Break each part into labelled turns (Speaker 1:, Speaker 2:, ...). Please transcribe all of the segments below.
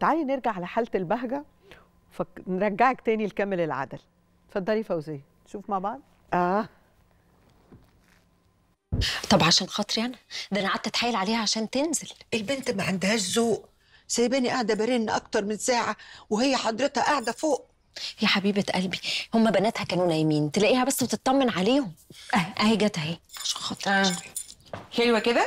Speaker 1: تعالي نرجع على حاله البهجه فك... نرجعك تاني لكامل العدل اتفضلي فوزيه نشوف مع بعض
Speaker 2: اه
Speaker 3: طب عشان خاطري انا ده انا قعدت اتحايل عليها عشان تنزل
Speaker 2: البنت ما عندهاش ذوق سايباني قاعده برن اكتر من ساعه وهي حضرتها قاعده فوق
Speaker 3: يا حبيبه قلبي هم بناتها كانوا نايمين تلاقيها بس وتطمن عليهم اهي اهي جت اهي عشان خاطري
Speaker 4: آه. حلوه كده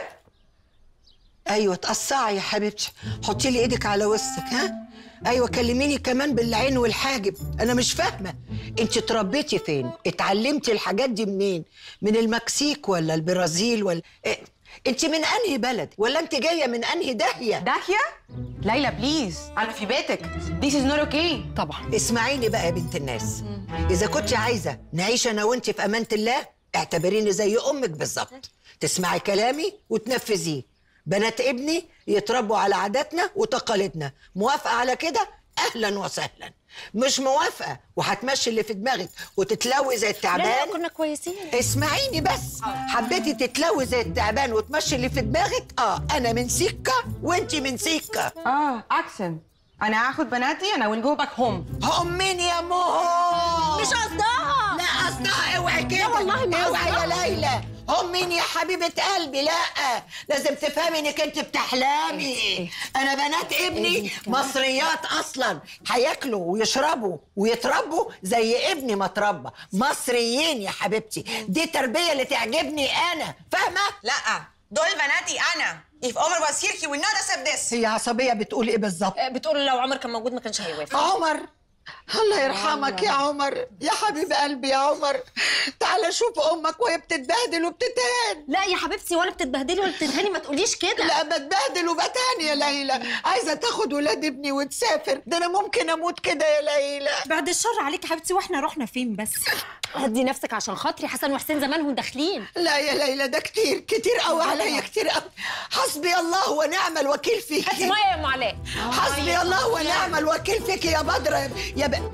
Speaker 2: ايوه تقصعي يا حبيبتي حطي لي ايدك على وسطك ها ايوه كلميني كمان بالعين والحاجب انا مش فاهمه انت اتربيتي فين اتعلمتي الحاجات دي منين من المكسيك ولا البرازيل ولا إيه؟ انت من انهي بلد ولا انت جايه من انهي داهيه
Speaker 4: داهيه ليلى بليز انا في بيتك This is not okay
Speaker 3: طبعا
Speaker 2: اسمعيني بقى يا بنت الناس اذا كنت عايزه نعيش انا وانت في امانه الله اعتبريني زي امك بالظبط تسمعي كلامي وتنفذيه بنات ابني يتربوا على عاداتنا وتقاليدنا موافقه على كده اهلا وسهلا مش موافقه وهتمشي اللي في دماغك وتتلوي زي
Speaker 3: لا لا
Speaker 2: التعبان
Speaker 3: كنا كويسين
Speaker 2: اسمعيني بس حبيتي تتلوي زي التعبان وتمشي اللي في دماغك اه انا من سكه وانت من سكه
Speaker 4: اه اكسن انا هاخد بناتي انا ويل جو باك هوم
Speaker 2: هم مين يا مهو
Speaker 3: مش قصدها
Speaker 2: لا قصدها اوعي كده
Speaker 3: لا والله ما
Speaker 2: اوعي يا
Speaker 3: قصدها.
Speaker 2: ليلى هم مين يا حبيبه قلبي لا لازم تفهمي انك انت بتحلمي انا بنات ابني مصريات اصلا هياكلوا ويشربوا ويتربوا زي ابني ما اتربى مصريين يا حبيبتي دي تربيه اللي تعجبني انا فاهمه
Speaker 5: لا دول بناتي انا if Omar was here he would not accept this
Speaker 2: هي عصبيه بتقول ايه بالظبط
Speaker 3: بتقول لو عمر كان موجود ما كانش هيوافق
Speaker 2: عمر الله يرحمك يا عمر يا حبيب قلبي يا عمر تعال شوف امك وهي بتتبهدل وبتتهان
Speaker 3: لا يا حبيبتي ولا بتتبهدلي ولا بتتهاني ما تقوليش كده
Speaker 2: لا بتبهدل وبتهان يا ليلى عايزه تاخد ولاد ابني وتسافر ده انا ممكن اموت كده يا ليلى
Speaker 6: بعد الشر عليك يا حبيبتي واحنا رحنا فين بس
Speaker 3: هدي نفسك عشان خاطري حسن وحسين زمانهم داخلين
Speaker 2: لا يا ليلى ده كتير كتير قوي عليا كتير قوي حسبي الله ونعم الوكيل فيك
Speaker 3: هاتي ميه يا ام علاء
Speaker 2: حسبي الله ونعم الوكيل فيك يا بدر يا- يا ب...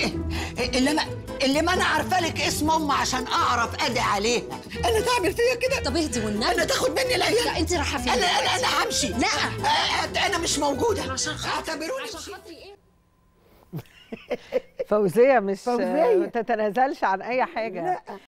Speaker 2: اللي ما اللي ما انا عارفه لك اسم ام عشان اعرف ادعي عليها انا تعمل فيا كده
Speaker 3: طب اهدي والنبي
Speaker 2: انا تاخد مني العيال
Speaker 3: لا انت رايحه فين
Speaker 2: انا انا
Speaker 3: دلوقتي؟
Speaker 2: انا همشي
Speaker 3: لا.
Speaker 2: آه، انا مش موجوده
Speaker 3: عشان خاطري
Speaker 2: اعتبروني
Speaker 3: عشان
Speaker 2: مشيت.
Speaker 3: خاطري ايه
Speaker 1: فوزيه مش
Speaker 2: فوزية.
Speaker 1: ما تتنازلش عن اي حاجه